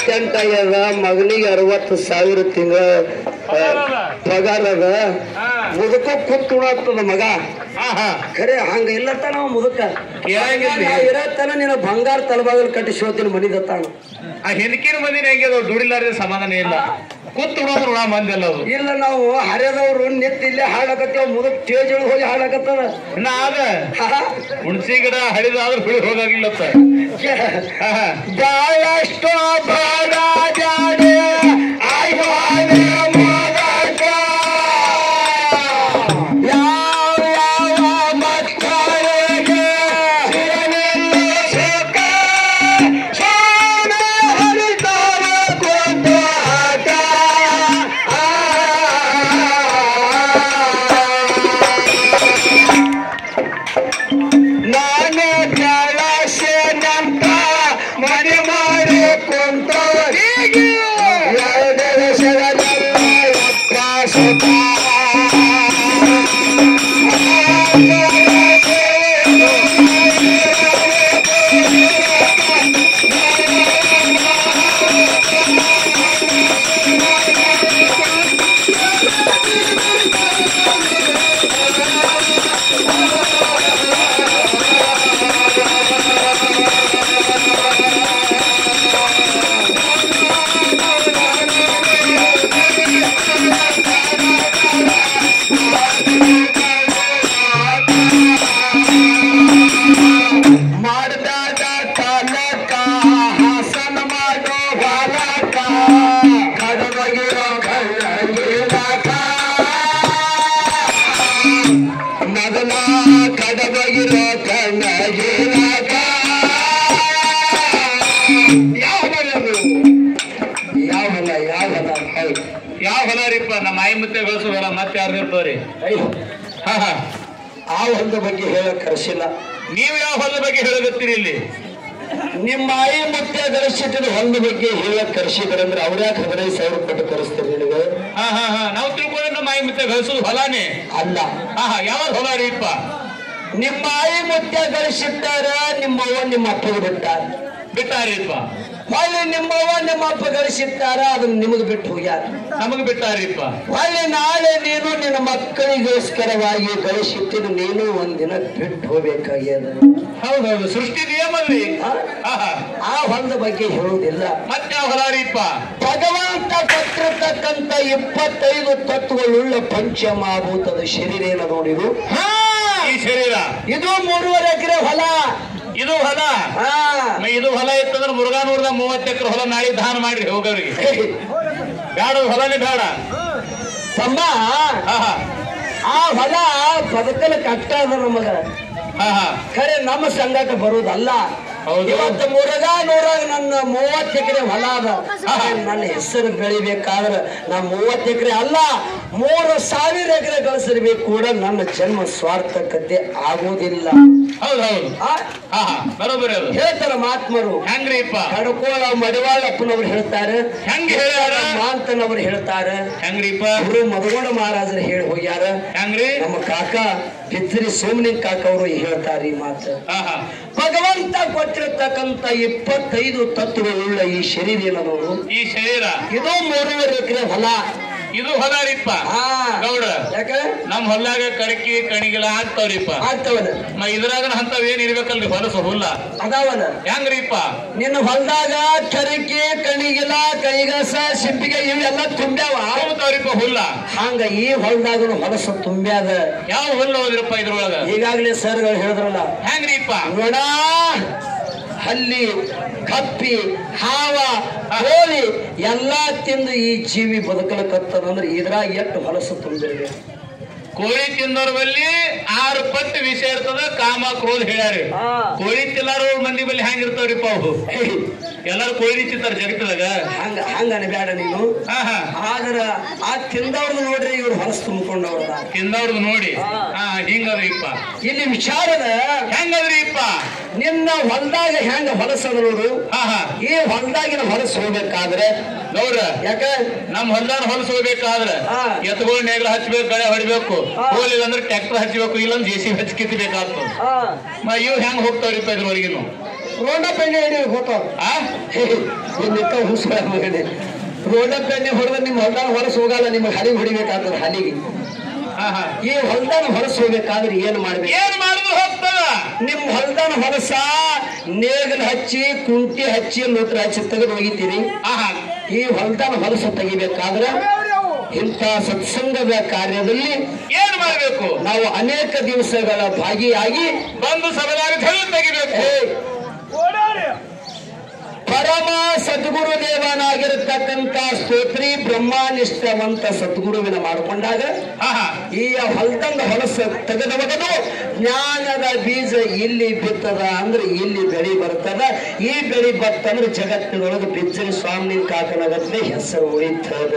ಐವತ್ತೆಂಟು ಆಗ್ಯದ ಮಗನಿಗೆ ಅರವತ್ತು ಸಾವಿರ ತಿಂಗಳ ಪಗಾರ ಅದ ಮುದುಕ ಕೂತ್ ಉಣಾಗ್ತದ ಮಗ ಹಾ ಹಾ ಖರೆ ಹಂಗ ಇಲ್ಲತ್ತ ನಾವು ಮುದುಕ ಕೇಳಂಗಿಲ್ರಿ. ನಾ ಇರತ್ತನ ನಿನ್ನ ಬಂಗಾರ ತಲಬಾಗಲ್ ಕಟ್ಟಿಸಿ ಹೋಗ್ತೀನಿ ಮನಿದತ್ತಾನ ಆ ಹೆಂಡಕಿನ ಮಂದಿನ ಹೆಂಗೆ ಅದಾವ ದುಡಿಲಾರ್ದೆ ಸಮಾಧಾನ ಇಲ್ಲ ಕೂತ್ ಉಣೋದ್ರು ಉಣ ಮಂದಿ ಅಲ್ಲ ಅದು ಇಲ್ಲ ನಾವು ಹರಿದವ್ರು ನಿಂತ ಇಲ್ಲೇ ಹಾಳಾಕತ್ತೇವ ಮುದುಕ್ ಸ್ಟೇಜ್ ಒಳಗೆ ಹೋಗಿ ಹಾಳಾಕತ್ತದ ಇನ್ನ ಆದ ಹುಣಸಿ ಗಿಡ ಹಳಿದಾದ್ರೂ ಹುಳಿ ಹೋಗಾಗಿಲ್ಲತ್ತ ಹಾ ಹಾ ಬಹಳಷ್ಟು ಬಡ ಜಾಡೆ ಆಯ್ವಾನೆ ಮಗಕ. ಯಾವ ಯಾವ ಮಕ್ಕಳಿಗೆ ಸಿಗಲಿಲ್ಲ ಸುಖ, ಸೋನೆ ಹರಿತಾವ ಕೊಂಡಾಟ. ನಾನು ಕೆಲಸನಂತ ಮನೆ ಮಾಡಿ ಕುಂತ ಎರಡು ವರ್ಷದಲ್ಲ ಅಪ್ಪ ಸುಖ. ಮಾಡಿದಾಗ ಕಲಕ ಹಾಸನ ಮಾಡೋ ಬಾಲಕ ಕಡಬಗಿರೋ ಕಳ್ಳಗಿಲಕ ಮೊದಲ ಕಡಬಗಿರೋ ಕಣ್ಣಗಿಲಕ ಯಾವ ಹೊಲ ಅದು? ಯಾವ ಹೊಲ ಯಾವ ಹೊಲ ಹೌದು ಯಾವ ಹೊಲ ರೀಪ್ಪ ನಮ್ಮ ಆಯಿ ಮತ್ತೆ ಗಳಿಸೋ ಹೊಲ ಮತ್ತೆ ಯಾರು ಇರ್ತಾವ್ರಿ ಅಯ್ಯೋ, ಹಾ ಹಾ ಆ ಹೊಲದ ಬಗ್ಗೆ ಹೇಳಕ್ ಕರೆಸಿಲ್ಲ ನೀವ್ ಯಾವ ಹೊಲದ ಬಗ್ಗೆ ಹೇಳಗತ್ತೀರಿ ಇಲ್ಲಿ ನಿಮ್ಮ ಆಯಿ ಮತ್ತೆ ಗಳಿಸಿಟ್ಟಿನ ಹೊಲದ ಬಗ್ಗೆ ಹೇಳಕ್ ಕರೆಸಿದ್ರಂದ್ರೆ ಅವ್ರ್ಯಾಕೆ ಹದಿನೈದು ಸಾವಿರ ಕೊಟ್ಟು ಕರೆಸ್ತಾರೆ ನಿನಗೆ ಹಾ ಹಾ ಹಾ ನಾವು ತಿಳ್ಕೊಂಡ್ರೆ ನಮ್ಮ ಆಯಿ ಮತ್ತೆ ಗಳಿಸೋದು ಹೊಲಾನೇ ಅಲ್ಲ ಹಾ ಹಾ ಯಾವ ಹೊಲ ರೀಪ್ಪ ನಿಮ್ಮ ಆಯಿ ಮುತ್ಯ ಗಳಿಸಿದ್ದಾರ ನಿಮ್ಮವ್ವ ನಿಮ್ಮ ಅಪ್ಪಗೆ ಬಿಟ್ಟಾರ ಬಿಟ್ಟಾರಿಪ್ಪ ಹೊಳ್ಳಿ ನಿಮ್ಮವ್ವ ನಿಮ್ಮ ಅಪ್ಪ ಗಳಿಸಿದ್ದಾರ ಅದನ್ನ ನಿಮಗೆ ಬಿಟ್ಟು ಹೋಗ್ಯಾರ ನಮಗ್ ಬಿಟ್ಟಾರಿಪ್ಪ ಹೊಳ್ಳಿ ನಾಳೆ ನೀನು ನಿನ್ನ ಮಕ್ಕಳಿಗೋಸ್ಕರವಾಗಿ ಗಳಿಸಿಟ್ಟಿನ ನೀನು ಒಂದಿನ ಬಿಟ್ಟು ಹೋಗ್ಬೇಕಾಗ್ಯದ ಹೌದೌದು ಸೃಷ್ಟಿ ನಿಯಮಲ್ಲಿ ಆ? ಹಾ ಹಾ ಆ ಹೊಲದ ಬಗ್ಗೆ ಹೇಳುವುದಿಲ್ಲ ಮತ್ತೆ ಯಾವ ಹೊಲ ರೀಪ್ಪ ಭಗವಂತ ಕೊಟ್ಟಿರ್ತಕ್ಕಂಥ ಇಪ್ಪತ್ತೈದು ತತ್ವಗಳುಳ್ಳ ಪಂಚಮಭೂತದ ಶರೀರೇನ ನೋಡಿರು ಹಾ ಈ ಶರೀರ ಇದು ಮೂರುವರೆ ಎಕರೆ ಹೊಲ ಇದು ಹೊಲ ಹಾ ಮ- ಇದು ಹೊಲ ಇತ್ತಂದ್ರೆ ಮುರುಘಾನೂರದ ಮೂವತ್ತು ಎಕರೆ ಹೊಲ ನಾಳೆ ದಾನ ಮಾಡ್ರಿ ಹೋಗೋರಿಗೆ ಬೇಡ ಅದು ಹೊಲನೇ ಬೇಡ ತಮ್ಮ ಹಾ ಹಾ ಆ ಹೊಲ ಬದುಕಲು ಕಷ್ಟ ಅದ ನಮಗ ಹಾ ಹಾ ಖರೆ ನಮ್ಮ ಸಂಘಟ ಬರುವುದಲ್ಲ ಹೌದು. ಇವತ್ತು ಮುರುಘಾ ನೂರಾಗ ನನ್ನ ಮೂವತ್ತು ಎಕರೆ ಹೊಲ ಅದ ಆದ್ರೆ ನನ್ನ ಹೆಸರು ಬೆಳಿಬೇಕಾದ್ರೆ ನಾ ಮೂವತ್ತು ಎಕರೆ ಅಲ್ಲ ಮೂರು ಸಾವಿರ ಎಕರೆ ಗಳಿಸಿರ್ಬೇಕು ಕೂಡ ನನ್ನ ಜನ್ಮ ಸ್ವಾರ್ಥಕತೆ ಆಗೋದಿಲ್ಲ ಹೌದು ಹೌದು ಆ? ಹಾ ಹಾ ಬರೋಬರಿ ಅದು ಹೇಳ್ತಾರ ಮಹಾತ್ಮರು ಹೆಂಗ್ರಿಪ್ಪ ಕಡಕೋಳ ಮಡಿವಾಳಪ್ಪನವ್ರು ಹೇಳ್ತಾರೆ ಹೆಂಗ್ ಹೇಳ್ಯಾರ ಮಾಂತನವ್ರು ಹೇಳ್ತಾರೆ ಹೆಂಗ್ರಿಪ್ಪ ಗುರು ಮದಗೊಂಡ ಮಹಾರಾಜರು ಹೇಳಿ ಹೋಗ್ಯಾರ ಹೆಂಗ್ರಿ ನಮ್ಮ ಕಾಕ ಬಿದ್ರಿ ಸೋಮನಿನ್ ಕಾಕ ಅವರು ಹೇಳ್ತಾರೆ ಈ ಮಾತು ಹಾ ಹಾ ಭಗವಂತ ಕೊಟ್ಟಿರತಕ್ಕಂತ ಇಪ್ಪತ್ತೈದು ತತ್ವಗಳುಳ್ಳ ಈ ಶರೀರ ಏನದವರು ಈ ಶರೀರ ಇದು ಮೂರುವರೆ ಎಕರೆ ಹೊಲ ಇದು ಹೊಲ ರೀಪ್ಪ ಹಾ ಗೌಡ ಯಾಕ ನಮ್ ಹೊಲ್ದಾಗ ಕಡಕಿ ಕಣಿಗಿಲ ಆಗ್ತಾವ್ರಿಪ್ಪ ಆಗ್ತವನ ಮ ಇದ್ರಾಗ ಅಂತವ್ ಏನ್ ಇರ್ಬೇಕಲ್ರಿ ಹೊಲಸು ಹುಲ್ಲ ಅದಾವನ ಹೆಂಗ್ರಿಪ್ಪ ನಿನ್ನ ಹೊಲದಾಗ ಕರಿಕೆ ಕಣಿಗಿಲ ಕೈಗಸ ಸಿಂಪಿಗೆ ಇವೆಲ್ಲ ತುಂಬ್ಯಾವ ಹೋಗ್ತಾವ್ರಿಪ್ಪ ಹುಲ್ಲ ಹಂಗ ಈ ಹೊಲದಾಗ ಹೊಲಸು ತುಂಬ್ಯಾದ ಯಾವ ಹುಲ್ಲ ಹೋದ್ರಪ್ಪ ಇದ್ರೊಳಗ ಈಗಾಗಲೇ ಸರ್ಗಳು ಹೇಳಿದ್ರಲ್ಲ ಹೆಂಗ್ರಿಪ್ಪ ನೋಡ ಹಲ್ಲಿ ಕಪ್ಪಿ ಹಾವ ಕೋಳಿ ಎಲ್ಲಾ ತಿಂದು ಈ ಜೀವಿ ಬದುಕಲಕತ್ತದಂದ್ರೆ ಇದ್ರಾಗ ಎಷ್ಟು ಹೊಲಸು ತುಂಬಿರ್ಬೇಕು ಕೋಳಿ ತಿನ್ನೋರ್ ಬಲ್ಲಿ ಆರು ಪಟ್ಟು ವಿಷ ಇರ್ತದ ಕಾಮ ಕ್ರೋಧ ಹೇಳ್ಯಾರಿ ಕೋಳಿ ತಿಲ್ಲಾರ ಮಂದಿ ಬಲ್ಲಿ ಹೆಂಗ್ ಇರ್ತಾವ್ರಿಪ್ಪ ಅವು ಎಲ್ಲಾರು ಕೋಳಿ ತಿಂತಾರ ಜಗತ್ತದಾಗ ಹಂಗ ಹಂಗ ಅನ್ಬೇಡ ನೀನು ಹಾ ಹಾ ಆದ್ರ ಆ ತಿಂದವ್ರದ್ದು ನೋಡ್ರಿ ಇವ್ರು ಹೊಲಸು ತುಂಬಿಕೊಂಡವ್ರದ ತಿಂದವ್ರದ್ದು ನೋಡಿ ಹಾ ಹಿಂಗದ್ರಿಪ್ಪ ಇಲ್ಲಿ ವಿಚಾರದ ಹೆಂಗದ್ರಿಪ್ಪ ನಿನ್ನ ಹೊಲದಾಗ ಹೆಂಗ ಹೊಲಸದ ನೋಡು ಹಾ ಹಾ ಈ ಹೊಲದಾಗಿನ ಹೊಲಸು ಹೋಗ್ಬೇಕಾದ್ರೆ ನೋಡ್ರ ಯಾಕ ನಮ್ ಹೊಲ್ದಾನ ಹೊಲಸು ಹೋಗ್ಬೇಕಾದ್ರ ಹಾ. ಎತ್ತುಗಳು ನೇಗ್ಲ ಹಚ್ಬೇಕು ಗಳೆ ಹೊಡಿಬೇಕು ಹಾ. ಹೋಲಿಲ್ಲ ಅಂದ್ರೆ ಟ್ರ್ಯಾಕ್ಟರ್ ಹಚ್ಬೇಕು ಇಲ್ಲಂದ್ರೆ ಜೆ ಸಿ ಹಚ್ಚಿ ಕಿತ್ತಬೇಕಾಗ್ತದ ಮ ಇವ್ ಹೆಂಗ್ ಹೋಗ್ತಾವ್ರಿಪ್ಪ ಇದ್ರೊಳಗಿನು ರೋಡ ಬೆಣ್ಣೆ ಹಿಡಿ ಹೋತಾವ ಆ ನಿನ್ನ ಹುಸುಳ ಮಗನೇ ರೋಡ ಬೆಣ್ಣೆ ಹೊಡೆದ್ರೆ ನಿಮ್ಮ ಹೊಲ್ದಾನ ಹೊರಸ್ ಹೋಗಲ್ಲ ನಿಮಗೆ ಹಲಿಗೆ ಹೊಡಿಬೇಕಾಗ್ತದೆ ಹಲಿಗೆ ಹಾ, ಹಾ. ಈ ಹೊಲ್ದಾನ ಹೊರಸ್ ಹೋಗ್ಬೇಕಾದ್ರೆ ಏನ್ ಮಾಡ್ಬೇಕು ಏನ್ ಮಾಡಿದ್ರು ಹೋಗ್ತದ ನಿಮ್ ಹೊಲ್ದಾನ ಹೊಲಸ ನೇಗಲ್ ಹಚ್ಚಿ ಕುಂಟಿ ಹಚ್ಚಿ ಲೋತ್ರ ಹಚ್ಚಿ ತೆಗೆದು ಒಗಿತೀರಿ ಆಹಾ ಈ ಹೊಲ್ದಾನ ಹೊಲಸ ತೆಗಿಬೇಕಾದ್ರೆ ಇಂಥ ಸತ್ಸಂಗದ ಕಾರ್ಯದಲ್ಲಿ ಏನ್ ಮಾಡ್ಬೇಕು ನಾವು ಅನೇಕ ದಿವಸಗಳ ಭಾಗಿಯಾಗಿ ಬಂದು ಸಭೆದಾಗ ತೆಗೆದು ತೆಗಿಬೇಕು ಏ, ಪರಮ ಸದ್ಗುರು ದೇವನಾಗಿರತಕ್ಕಂತ ಸ್ತೋತ್ರಿ ಬ್ರಹ್ಮಾನಿಷ್ಠವಂತ ಸದ್ಗುರುವಿನ ಮಾಡಿಕೊಂಡಾಗ ಆಹಾ ಈ ಹೊಲ್ದಂಗ ಹೊಲಸ ತೆಗೆದ ಒಗೆದು ಜ್ಞಾನದ ಬೀಜ ಇಲ್ಲಿ ಬಿತ್ತದ ಅಂದ್ರೆ ಇಲ್ಲಿ ಬೆಳಿ ಬರ್ತದ ಈ ಬೆಳಿ ಬತ್ತಂದ್ರೆ ಜಗತ್ತಿನೊಳಗೆ ಬಿಜ್ಜರಿ ಸ್ವಾಮಿ ಕಾಕನಗತ್ಲೆ ಹೆಸರು ಉಳಿತದ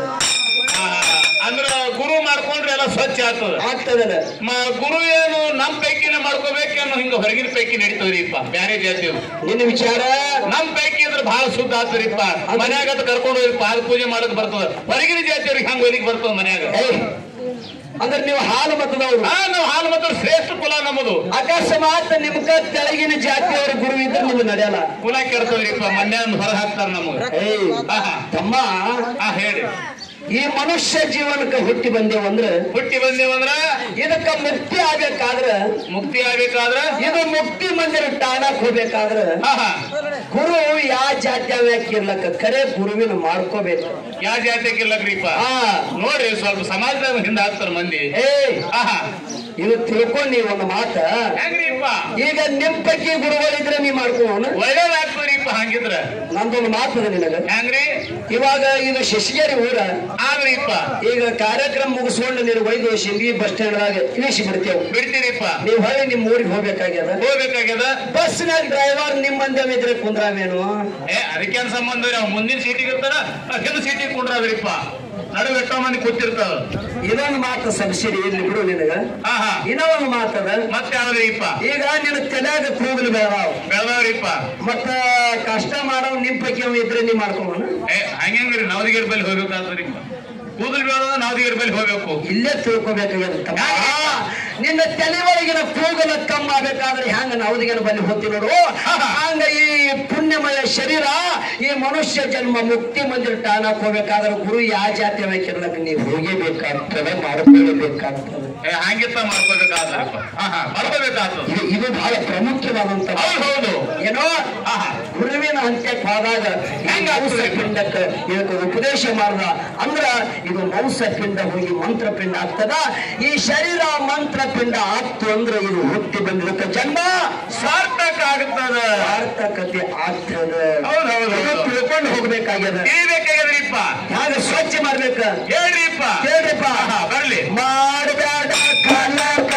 ಆಹಾ. ಅಂದ್ರ ಗುರು ಮಾಡ್ಕೊಂಡ್ರೆ ಎಲ್ಲ ಸ್ವಚ್ಛ ಆಗ್ತದ ಆಗ್ತದಲ್ಲ ಮ- ಗುರು ಏನು ನಮ್ ಪೈಕಿನ ಮಾಡ್ಕೋಬೇಕೇನೋ ಹಿಂಗ ಹೊರಗಿನ ಪೈಕಿ ನಡೀತದ್ರಿಪ್ಪ ಬ್ಯಾರೆ ಜಾತಿಯವ್ರು ನಿನ್ನ ವಿಚಾರ ನಮ್ ಪೈಕಿ ಇದ್ರೆ ಬಹಳ ಶುದ್ಧ ಆಗ್ತದ್ರಿಪ್ಪ ಮನ್ಯಾಗ ಅದು ಕರ್ಕೊಂಡು ಹೋಗಿ ಪಾದ ಪೂಜೆ ಮಾಡಕ್ ಬರ್ತದ ಹೊರಗಿನ ಜಾತಿಯವ್ರಿಗೆ ಹಂಗ ಒಲಿಕ್ ಬರ್ತದ ಮನ್ಯಾಗ ಏಯ್, ಅಂದ್ರೆ ನೀವು ಹಾಲು ಮತದವರು ಹಾ ನಾವು ಹಾಲು ಮತ್ತು ಶ್ರೇಷ್ಠ ಕುಲ ನಮ್ಮದು ಅಕಸ್ಮಾತ್ ನಿಮ್ಗ ತೆಳಗಿನ ಜಾತಿಯವರ ಗುರು ಇದ್ರೆ ನಿಮ್ಗೆ ನಡೆಯಲ್ಲ ಕುಲ ಕೆಡ್ತದ್ರಿಪ್ಪ ಮನ್ಯಾಗ ಹೊರ ಹಾಕ್ತಾರ ನಮಗ ಏಯ್ ಆಹಾ ತಮ್ಮ ಹಾ ಹೇಳಿ ಈ ಮನುಷ್ಯ ಜೀವನಕ್ಕೆ ಹುಟ್ಟಿ ಬಂದೇವಂದ್ರೆ ಹುಟ್ಟಿ ಬಂದೇವಂದ್ರ ಇದಕ್ಕ ಮುಕ್ತಿ ಆಗ್ಬೇಕಾದ್ರ ಮುಕ್ತಿ ಆಗ್ಬೇಕಾದ್ರ ಇದು ಮುಕ್ತಿ ಮಂದಿರ ಠಾಣಕ್ ಹೋಗ್ಬೇಕಾದ್ರ ಹಾ ಹಾ ಗುರು ಯಾವ ಜಾತ್ಯಾವ್ಯಾಕ ಇರ್ಲಕ್ಕ ಕರೆ ಗುರುವಿನ ಮಾಡ್ಕೋಬೇಕು ಯಾವ ಜಾತಿಗೆ ಇಲ್ಲಕ್ರಿಪ್ಪ ಆ ನೋಡ್ರಿ ಸ್ವಲ್ಪ ಸಮಾಜದಾಗ ಹಿಂದ ಹಾಕ್ತಾರ ಮಂದಿ ಏ ಆಹಾ ಇದು ತಿಳ್ಕೊಂಡ್ ನೀ ಒಂದು ಮಾತ ಹೆಂಗ್ರಿಪ್ಪ ಈಗ ನಿಮ್ ಪೈಕಿ ಗುರುಗಳಿದ್ರೆ ನೀ ಮಾಡ್ಕೋಣ ಒಳ್ಳೇದಾಗ್ತದ್ರಿಪ್ಪ ಹಂಗಿದ್ರ ನಂದೊಂದು ಮಾತದ ನಿನಗ ಹೆಂಗ್ರಿ ಇವಾಗ ಇದು ಶಶಿಗೇರಿ ಊರ ಆಗ್ರಿಪ್ಪ ಈಗ ಕಾರ್ಯಕ್ರಮ ಮುಗಿಸ್ಕೊಂಡು ನೀನು ಒಯ್ದು ಶಿಂದಿ ಬಸ್ ಸ್ಟ್ಯಾಂಡ್ದಾಗ ಇಳಿಸಿ ಬಿಡ್ತೇವೆ ಬಿಡ್ತೀರಿಪ್ಪ ನೀವು ಹೊಳ್ಳಿ ನಿಮ್ ಊರಿಗೆ ಹೋಗ್ಬೇಕಾಗ್ಯದ ಹೋಗ್ಬೇಕಾಗ್ಯದ ಬಸ್ನಾಗ ಡ್ರೈವರ್ ನಿಮ್ಮ ಮಂದಿ ಇದ್ರೆ ಕುಂದ್ರಾವೇನು ಏ ಅದಕ್ಕೇನ್ ಸಂಬಂಧ ರೀ ಅವ್ನು ಮುಂದಿನ ಸೀಟಿಗೆ ಇರ್ತಾರ ಹಿಂದ ಸೀಟಿಗೆ ಕುಂಡ್ರದ್ರಿಪ್ಪ ನಡುವೆ ಎಷ್ಟೋ ಮಂದಿ ಕೂತಿರ್ತಾವ ಇದೊಂದು ಮಾತು ಸಬ್ಸಿಡಿ ಇರ್ಲಿ ಬಿಡು ನಿನಗ ಹಾ ಹಾ ಇನ್ನೂ ಒಂದು ಮಾತದ ಮತ್ತೆ ಯಾವ್ದ್ರಿಪ್ಪ ಈಗ ನಿನ್ನ ತಲೆಯಾಗ ಕೂದಲು ಬೆಳದಾವ್ ಬೆಳದವ್ರಿಪ್ಪ ಮತ್ತ ಕಷ್ಟ ಮಾಡೋ ನಿಮ್ ಪೈಕಿ ಅವ ಇದ್ರೆ ನೀ ಮಾಡ್ಕೋಣ ಏ ಹಂಗ್ರಿ ನವದಿಗೇರ್ ಬಲ್ಲಿ ಹೋಗ್ಬೇಕಾಗ್ತದ್ರಿಪ್ಪ ಕೂದಲು ಬೆಳದ ನವದಿಗೇರ್ ಬಲ್ಲಿ ಹೋಗ್ಬೇಕು ಇಲ್ಲೇ ತಿಳ್ಕೊಬೇಕಾಗ್ಯದ ತಮ್ಮ. ನಿನ್ನ ತಲೆ ಒಳಗಿನ ಕೂದಲ ಕಮ್ಮ ಆಗ್ಬೇಕಾದ್ರೆ ಹೆಂಗ ನಾವುದಿಗನ ಬಲ್ಲಿ ಹೋಗ್ತಿ ನೋಡು ಹಂಗ ಈ ಪುಣ್ಯಮಯ ಶರೀರ ಈ ಮನುಷ್ಯ ಜನ್ಮ ಮುಕ್ತಿ ಮಂದಿರ ಠಾಣಕ್ ಹೋಗ್ಬೇಕಾದ್ರೆ ಗುರು ಯಾವ ಜಾತಿ ಬೇಕಿರ್ಲಕ್ಕ ನೀವು ಹೋಗೇಬೇಕಾಗ್ತದೆ ಮಾಡ್ಕೊಳ್ಳೇಬೇಕಾಗ್ತದೆ ಏ ಹಂಗಿತ್ತ ಮಾಡ್ಕೋಬೇಕಾದ್ರಪ್ಪ ಹಾ ಹಾ ಮಾಡ್ಕೋಬೇಕಾಗ್ತದ ಇದು ಇದು ಬಹಳ ಪ್ರಮುಖವಾದಂತ ಹೌದು ಹೌದು ಏನೋ ಆಹಾ. ಗುರುವಿನ ಹಂತಕ್ಕೆ ಹೋದಾಗ ಹೆಂಗ ಔಷಧ ಪಿಂಡಕ್ಕೆ ಇದಕ್ಕೆ ಉಪದೇಶ ಮಾಡ್ದ ಅಂದ್ರ ಇದು ಮೌಸ ಪಿಂಡ ಹೋಗಿ ಮಂತ್ರ ಪಿಂಡ ಆಗ್ತದ ಈ ಶರೀರ ಮಂತ್ರ ಪಿಂಡ ಆಗ್ತು ಅಂದ್ರೆ ಇದು ಹುಟ್ಟಿ ಬಂದಿರುತ್ತೆ ಜನ್ಮ ಸಾರ್ಥಕ ಆಗ್ತದ ಸಾರ್ಥಕತೆ ಆಗ್ತದ ಹೌದು, ಹೌದು, ಇದು ಹೌದು. ತಿಳ್ಕೊಂಡು ಹೋಗ್ಬೇಕಾಗ್ಯದ ತಿಳಿಬೇಕಾಗ್ಯದ್ರಿಪ್ಪ ಹಾಗ ಸ್ವಚ್ಛ ಮಾಡ್ಬೇಕ ಹೇಳ್ರಿಪ್ಪ ಕೇಳ್ರಿಪ್ಪ ಹಾ ಬರ್ಲಿ ಮಾಡಬೇಡ ಕಲಕ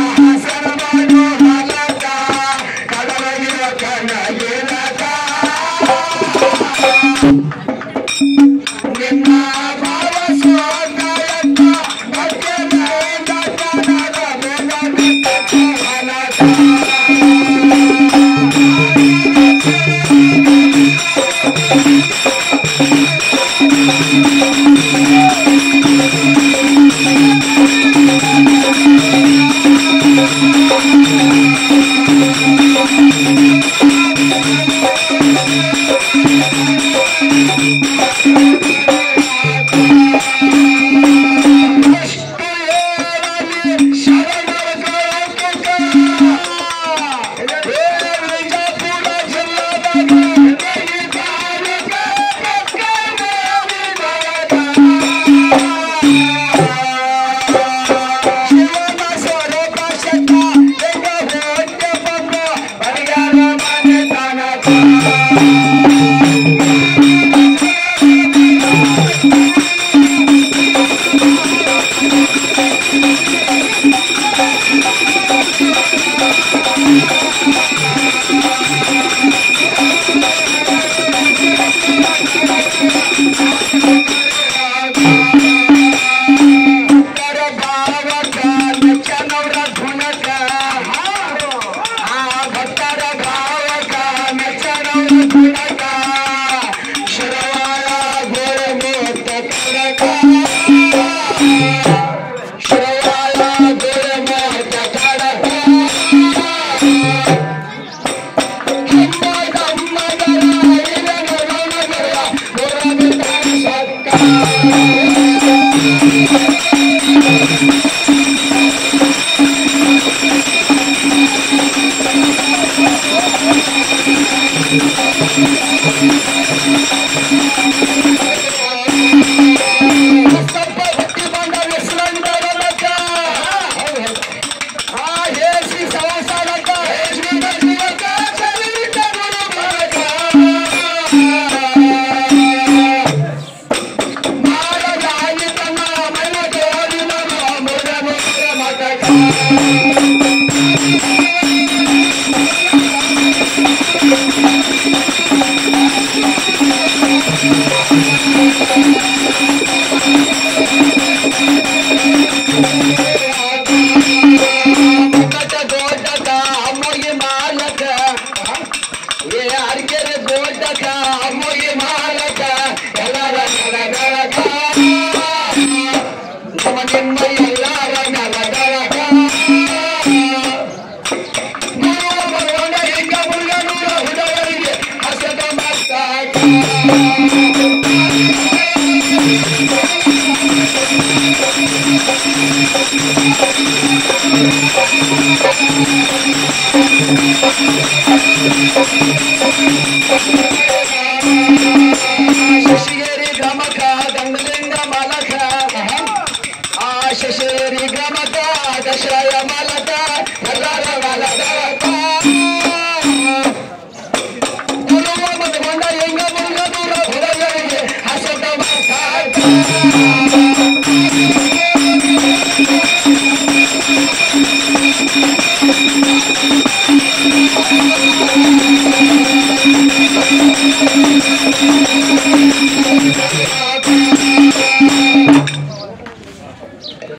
ಹಸನ ಮಾಡು ಹಲಕ ಕಡಲಗಿರ ಕನಗಿರಕ ನಿನ್ನ ಭಾವ ಸ್ವಕಾಯಕ ಭಕ್ತ ಮೇದ ಕನಗ ಮೇದ ಕನಕ Thank ಮುಖದ ದೊಡ್ಡಕ ಅಮ್ಮಗೆ ಮಾಲಕ ಏ ಅರ್ಕೆರೆ ದೊಡ್ಡಕ ಅಮ್ಮಗೆ ಮಾಲಕ ಎಲ್ಲರ ನೆಲದಳಕ ನಮ್ಮ ನಿಮ್ಮ ಎಲ್ಲರ ನೆಲದಳಕ ಗುರುವ ಬರುವಾಗ ಹೆಂಗ ಮುರುಗನೂರ ಹುಡುಗರಿಗೆ ಹಸದ ಮಸ್ತಾಕ ಶಶಿಗೇರಿ ಗಮಕ ಗಂಗಲಿಂಗ ಮಲಕ ಆ ಶಶಿಗೇರಿ ಗಮಕ ದಶಯ ಮಲಕ ಎಲ್ಲರ ಮಲಕ ಗುರುವ ಮತಗೊಂಡ ಹೆಂಗ ಮುರುಗನೂರ ಹುಡುಗರಿಗೆ ಹಸದ ಮಸ್ತಾಕ